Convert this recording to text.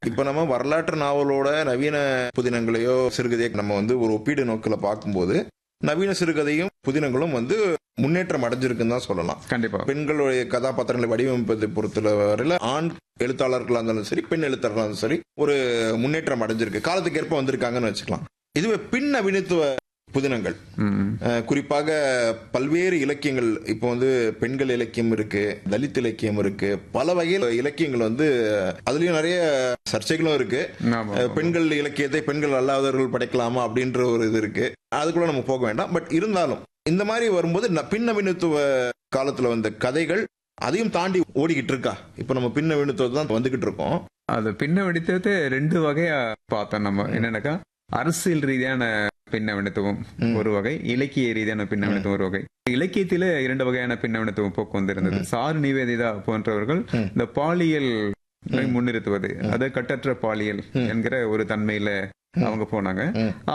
இப்ப நம்ம வரலாற்று நாவலோட நவீன புதினங்களையோ சிறுகதையை நம்ம வந்து ஒரு ஒப்பீடு நோக்கில் பார்க்கும்போது நவீன சிறுகதையும் புதினங்களும் வந்து முன்னேற்றம் அடைஞ்சிருக்குன்னு தான் சொல்லலாம் கண்டிப்பா பெண்களுடைய கதாபாத்திரங்களை வடிவமைப்பதை பொறுத்தவரையில ஆண் எழுத்தாளர்களா இருந்தாலும் சரி பெண் எழுத்தாளர்களா இருந்தாலும் சரி ஒரு முன்னேற்றம் அடைஞ்சிருக்கு காலத்துக்கு ஏற்ப வந்திருக்காங்கன்னு வச்சுக்கலாம் இதுவே பின் நவீனத்துவ புதினங்கள் ம். அஹ், குறிப்பாக பல்வேறு இலக்கியங்கள் இப்போ வந்து பெண்கள் இலக்கியம் இருக்கு தலித் இலக்கியம் இருக்கு பல வகையில் இலக்கியங்கள் வந்து அதுலயும் நிறைய சர்ச்சைகளும் இருக்கு ஆமா, அஹ், ஆமா. பெண்கள் இலக்கியத்தை பெண்கள் அல்லாதவர்கள் படைக்கலாமா அப்படின்ற ஒரு இது இருக்கு அதுக்குள்ள நம்ம போக வேண்டாம் பட் இருந்தாலும் இந்த மாதிரி வரும்போது ந- பின் நவீனத்துவ காலத்துல வந்த கதைகள் அதையும் தாண்டி ஓடிக்கிட்டு இருக்கா இப்ப நம்ம பின் நவீனத்துவத்தை தான் வந்துகிட்டு இருக்கோம் அது பின்ன வெடித்தது ரெண்டு வகையா பார்த்தோம் நம்ம என்னன்னாக்கா அரசியல் ரீதியான பின்னவனத்துவம் ம். ஒரு வகை இலக்கிய ரீதியான பின்னவனத்துவம் ஒரு வகை இலக்கியத்தில இரண்டு வகையான பின்னவனத்துவம் போக்கு வந்திருந்தது சாரு நிவேதிதா போன்றவர்கள் ம். இந்த பாலியல் முன்னிறுத்துவது அது கட்டற்ற பாலியல் என்கிற ஒரு தன்மையில அவங்க போனாங்க ம்.